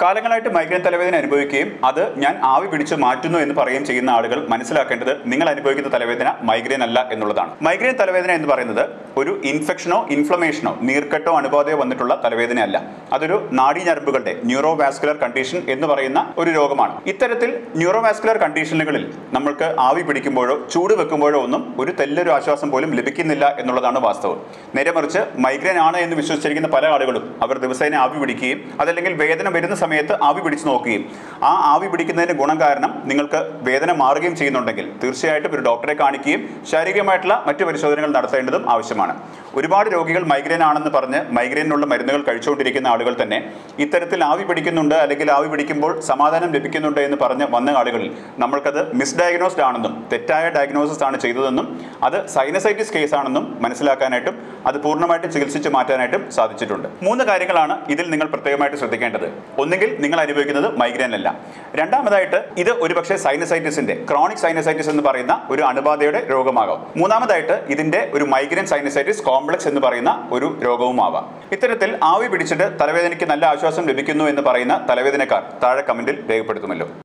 കാലങ്ങളായിട്ട് മൈഗ്രെയിൻ തലവേദന അനുഭവിക്കുകയും അത് ഞാൻ ആവി പിടിച്ച് മാറ്റുന്നു എന്ന് പറയുകയും ചെയ്യുന്ന ആളുകൾ മനസ്സിലാക്കേണ്ടത് നിങ്ങൾ അനുഭവിക്കുന്ന തലവേദന മൈഗ്രെയിൻ അല്ല എന്നുള്ളതാണ് മൈഗ്രെയിൻ തലവേദന എന്ന് പറയുന്നത് ഒരു ഇൻഫെക്ഷനോ ഇൻഫ്ലമേഷനോ നീർക്കെട്ടോ അണുബാധയോ വന്നിട്ടുള്ള തലവേദനയല്ല അതൊരു നാഡീഞരമ്പുകളുടെ ന്യൂറോവാസ്കുലർ കണ്ടീഷൻ എന്ന് പറയുന്ന ഒരു രോഗമാണ് ഇത്തരത്തിൽ ന്യൂറോവാസ്കുലർ കണ്ടീഷനുകളിൽ നമ്മൾക്ക് ആവി പിടിക്കുമ്പോഴോ ചൂട് വെക്കുമ്പോഴോ ഒന്നും ഒരു തെല്ലൊരു ആശ്വാസം പോലും ലഭിക്കുന്നില്ല എന്നുള്ളതാണ് വാസ്തവം നേരെ മറിച്ച് മൈഗ്രെയിൻ ആണ് എന്ന് വിശ്വസിച്ചിരിക്കുന്ന പല ആളുകളും അവർ ദിവസേന ആവി പിടിക്കുകയും അതല്ലെങ്കിൽ വേദന വരുന്ന സമയത്ത് ആവി പിടിച്ച് നോക്കുകയും ആ ആവി പിടിക്കുന്നതിന്റെ ഗുണം കാരണം നിങ്ങൾക്ക് വേദന മാറുകയും ചെയ്യുന്നുണ്ടെങ്കിൽ തീർച്ചയായിട്ടും ഒരു ഡോക്ടറെ കാണിക്കുകയും ശാരീരികമായിട്ടുള്ള മറ്റു പരിശോധനകൾ നടത്തേണ്ടതും ആവശ്യമാണ് ഒരുപാട് രോഗികൾ മൈഗ്രെയിൻ ആണെന്ന് പറഞ്ഞ് മൈഗ്രെയിനുള്ള മരുന്നുകൾ കഴിച്ചുകൊണ്ടിരിക്കുന്ന ആളുകൾ തന്നെ ഇത്തരത്തിൽ ആവി പിടിക്കുന്നുണ്ട് അല്ലെങ്കിൽ ആവി പിടിക്കുമ്പോൾ സമാധാനം ലഭിക്കുന്നുണ്ട് എന്ന് പറഞ്ഞ് വന്ന ആളുകളിൽ നമ്മൾക്കത് മിസ്ഡയഗ്നോസ്ഡ് ആണെന്നും തെറ്റായ ഡയഗ്നോസിസ് ആണ് ചെയ്തതെന്നും അത് സൈനസൈറ്റിസ് കേസ് ആണെന്നും മനസ്സിലാക്കാനായിട്ടും അത് പൂർണ്ണമായിട്ടും ചികിത്സിച്ച് മാറ്റാനായിട്ടും സാധിച്ചിട്ടുണ്ട് മൂന്ന് കാര്യങ്ങളാണ് ഇതിൽ നിങ്ങൾ പ്രത്യേകമായിട്ട് ശ്രദ്ധിക്കേണ്ടത് ഒന്നുകിൽ നിങ്ങൾ അനുഭവിക്കുന്നത് മൈഗ്രെയിൻ അല്ല രണ്ടാമതായിട്ട് ഇത് ഒരുപക്ഷെ സൈനസൈറ്റിസിന്റെ ക്രോണിക് സൈനസൈറ്റിസ് എന്ന് പറയുന്ന ഒരു അണുബാധയുടെ രോഗമാകാം മൂന്നാമതായിട്ട് ഇതിന്റെ ഒരു മൈഗ്രെയിൻ സൈനസൈറ്റിസ് കോംപ്ലക്സ് എന്ന് പറയുന്ന ഒരു രോഗവുമാവാം ഇത്തരത്തിൽ ആവി പിടിച്ചിട്ട് തലവേദനയ്ക്ക് നല്ല ആശ്വാസം ലഭിക്കുന്നു എന്ന് പറയുന്ന തലവേദനക്കാർ താഴെ കമന്റിൽ രേഖപ്പെടുത്തുമല്ലോ